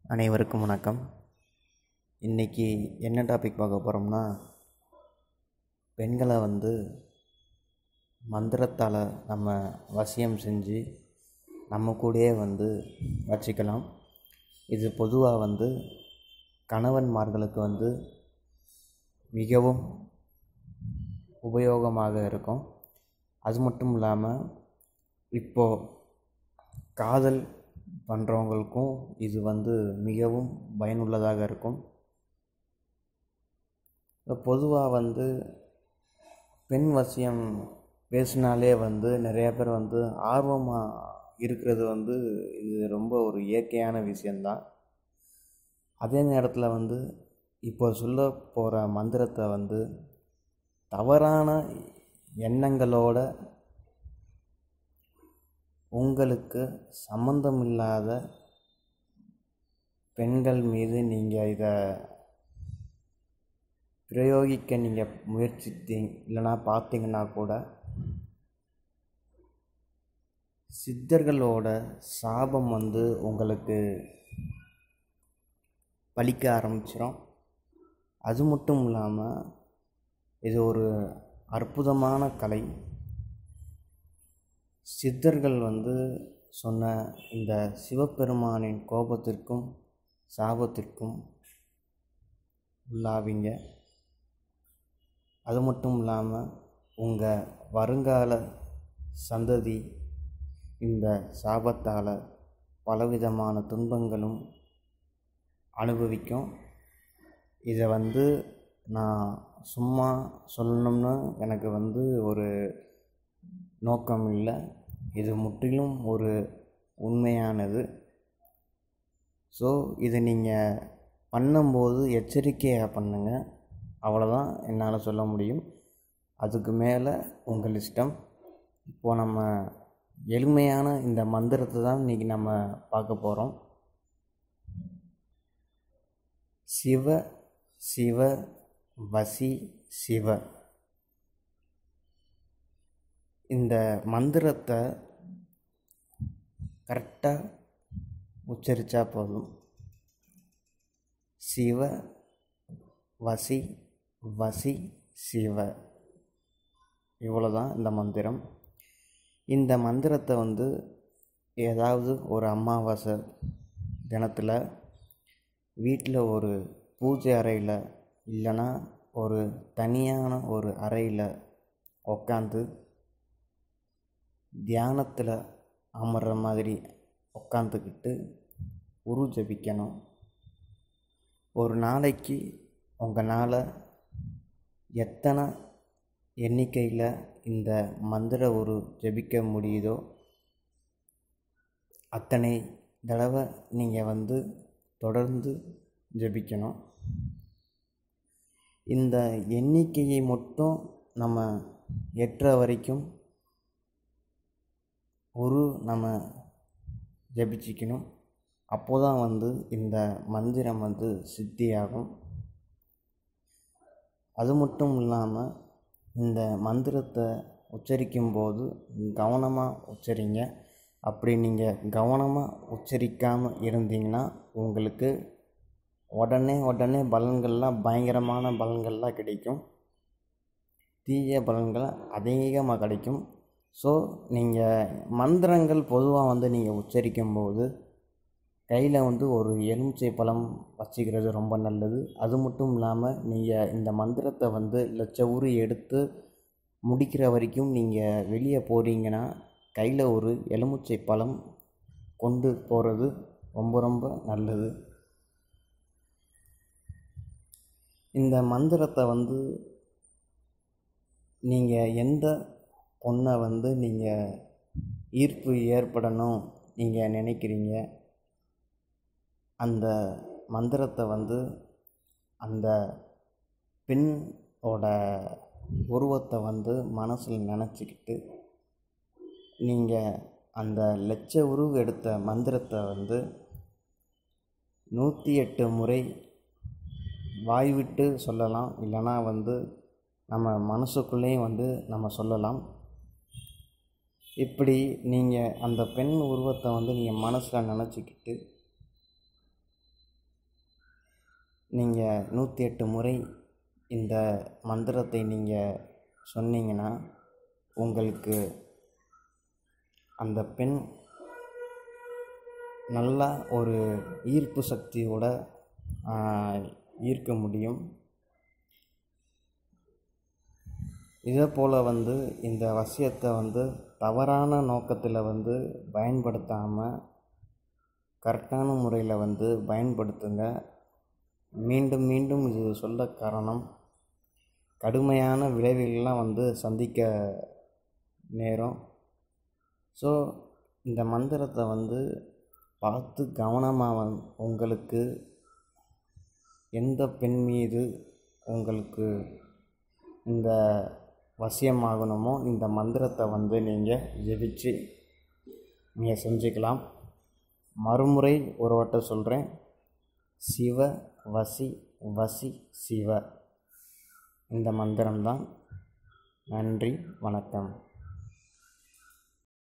அனைவருக்கும் வணக்கம் இன்றைக்கி என்ன டாபிக் பார்க்க போகிறோம்னா பெண்களை வந்து மந்திரத்தால் நம்ம வசியம் செஞ்சு நம்ம கூடயே வந்து வச்சுக்கலாம் இது பொதுவாக வந்து கணவன்மார்களுக்கு வந்து மிகவும் உபயோகமாக இருக்கும் அது மட்டும் இல்லாமல் இப்போது காதல் பண்ணுறவங்களுக்கும் இது வந்து மிகவும் பயனுள்ளதாக இருக்கும் இப்போ பொதுவாக வந்து பெண் வசியம் பேசினாலே வந்து நிறையா பேர் வந்து ஆர்வமாக இருக்கிறது வந்து இது ரொம்ப ஒரு இயற்கையான விஷயந்தான் அதே நேரத்தில் வந்து இப்போ சொல்ல போகிற மந்திரத்தை வந்து தவறான எண்ணங்களோட உங்களுக்கு சம்மந்தமில்லாத பெண்கள் மீது நீங்கள் இதை பிரயோகிக்க நீங்கள் முயற்சித்தீங்க இல்லைனா பார்த்தீங்கன்னா கூட சித்தர்களோட சாபம் வந்து உங்களுக்கு பலிக்க ஆரம்பிச்சிடும் அது மட்டும் இல்லாமல் இது ஒரு அற்புதமான கலை சித்தர்கள் வந்து சொன்ன இந்த சிவபெருமானின் கோபத்திற்கும் சாபத்திற்கும் உள்ளாவீங்க அது மட்டும் இல்லாமல் உங்கள் வருங்கால சந்ததி இந்த சாபத்தால் பலவிதமான துன்பங்களும் அனுபவிக்கும் இதை வந்து நான் சும்மா சொல்லணும்னு எனக்கு வந்து ஒரு நோக்கம் இல்லை இது முற்றிலும் ஒரு உண்மையானது ஸோ இதை நீங்கள் பண்ணும்போது எச்சரிக்கையாக பண்ணுங்கள் அவ்வளோதான் என்னால் சொல்ல முடியும் அதுக்கு மேலே உங்கள் இஷ்டம் இப்போது நம்ம எளிமையான இந்த மந்திரத்தை தான் இன்றைக்கி நம்ம பார்க்க போகிறோம் சிவ சிவ வசி சிவ இந்த மந்திரத்தை கரெக்டாக உச்சரித்தா போதும் சிவ வசி வசி சிவ இவ்வளோ தான் இந்த மந்திரம் இந்த மந்திரத்தை வந்து ஏதாவது ஒரு அமாவாசை தினத்தில் வீட்டில் ஒரு பூஜை அறையில் இல்லைன்னா ஒரு தனியான ஒரு அறையில் உக்காந்து தியானத்தில் அமர்ற மாதிரி உக்காந்துக்கிட்டு உரு ஜபிக்கணும் ஒரு நாளைக்கு உங்களால் எத்தனை எண்ணிக்கையில் இந்த மந்திர உரு ஜபிக்க முடியுதோ அத்தனை தடவை நீங்கள் வந்து தொடர்ந்து ஜபிக்கணும் இந்த எண்ணிக்கையை மட்டும் நம்ம எட்டுற வரைக்கும் ஒரு நம்ம ஜபிச்சிக்கணும் அப்போ தான் வந்து இந்த மந்திரம் வந்து சித்தியாகும் அது மட்டும் இல்லாமல் இந்த மந்திரத்தை உச்சரிக்கும் போது கவனமாக உச்சரிங்க அப்படி நீங்கள் கவனமாக உச்சரிக்காமல் இருந்தீங்கன்னா உங்களுக்கு உடனே உடனே பலன்கள்லாம் பயங்கரமான பலன்கள்லாம் கிடைக்கும் தீய பலன்கள் அதிகமாக கிடைக்கும் ஸோ நீங்கள் மந்திரங்கள் பொதுவாக வந்து நீங்கள் உச்சரிக்கும் போது கையில் வந்து ஒரு எலுமிச்சை பழம் வச்சுக்கிறது ரொம்ப நல்லது அது மட்டும் இல்லாமல் நீங்கள் இந்த மந்திரத்தை வந்து லட்ச உரு எடுத்து முடிக்கிற வரைக்கும் நீங்கள் வெளியே போகிறீங்கன்னா கையில் ஒரு எலுமிச்சை பழம் கொண்டு போகிறது ரொம்ப ரொம்ப நல்லது இந்த மந்திரத்தை வந்து நீங்கள் எந்த பொண்ணை வந்து நீங்கள் ஈர்ப்பு ஏற்படணும் நீங்கள் நினைக்கிறீங்க அந்த மந்திரத்தை வந்து அந்த பெண்ணோட உருவத்தை வந்து மனசில் நினச்சிக்கிட்டு நீங்கள் அந்த லட்ச உருவு எடுத்த மந்திரத்தை வந்து நூற்றி எட்டு முறை வாய் விட்டு சொல்லலாம் இல்லைனா வந்து நம்ம மனசுக்குள்ளேயும் வந்து நம்ம சொல்லலாம் இப்படி நீங்கள் அந்த பெண் உருவத்தை வந்து நீங்கள் மனசில் நினச்சிக்கிட்டு நீங்கள் நூற்றி எட்டு முறை இந்த மந்திரத்தை நீங்கள் சொன்னீங்கன்னா உங்களுக்கு அந்த பெண் நல்லா ஒரு ஈர்ப்பு சக்தியோட ஈர்க்க முடியும் இதே போல் வந்து இந்த வசியத்தை வந்து தவறான நோக்கத்தில் வந்து பயன்படுத்தாமல் கரெக்டான முறையில் வந்து பயன்படுத்துங்க மீண்டும் மீண்டும் இது சொல்ல காரணம் கடுமையான விளைவுகள்லாம் வந்து சந்திக்க நேரம் ஸோ இந்த மந்திரத்தை வந்து பார்த்து கவனமாக வந் உங்களுக்கு எந்த பெண் மீது உங்களுக்கு இந்த வசியமாகணுமோ இந்த மந்திரத்தை வந்து நீங்கள் ஜெபிச்சு நீங்கள் செஞ்சுக்கலாம் மறுமுறை ஒரு வட்டம் சொல்கிறேன் சிவ வசி வசி சிவ இந்த மந்திரம்தான் நன்றி வணக்கம்